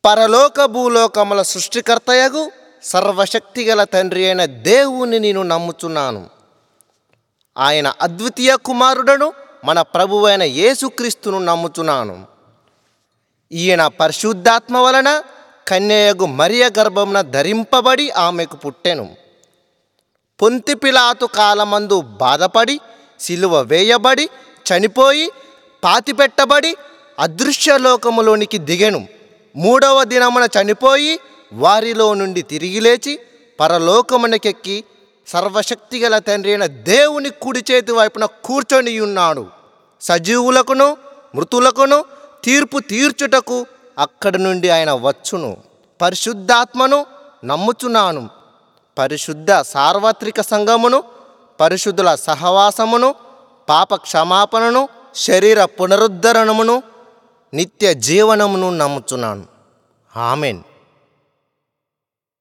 పరలోక భూలోకముల సృష్టికర్తయగు సర్వశక్తిగల తండ్రి అయిన దేవుని నేను నమ్ముచున్నాను ఆయన అద్వితీయ కుమారుడను మన ప్రభువైన యేసుక్రీస్తును నమ్ముచున్నాను ఈయన పరిశుద్ధాత్మ వలన కన్యయగు మరియ గర్భమున ధరింపబడి ఆమెకు పుట్టెను పొంతి పిలాతు కాలమందు బాధపడి సిలువ వేయబడి చనిపోయి పాతిపెట్టబడి అదృశ్యలోకములోనికి దిగెను మూడవ దినమున చనిపోయి వారిలో నుండి తిరిగి లేచి పరలోకమునకెక్కి సర్వశక్తిగల తండ్రి అయిన దేవుని కుడి చేతి వైపున కూర్చొని ఉన్నాడు సజీవులకును మృతులకును తీర్పు తీర్చుటకు అక్కడి నుండి ఆయన వచ్చును పరిశుద్ధాత్మను నమ్ముచున్నాను పరిశుద్ధ సార్వత్రిక సంఘమును పరిశుద్ధుల సహవాసమును పాప క్షమాపణను శరీర పునరుద్ధరణమును నిత్య జీవనమును నమ్ముచున్నాను ఆమెన్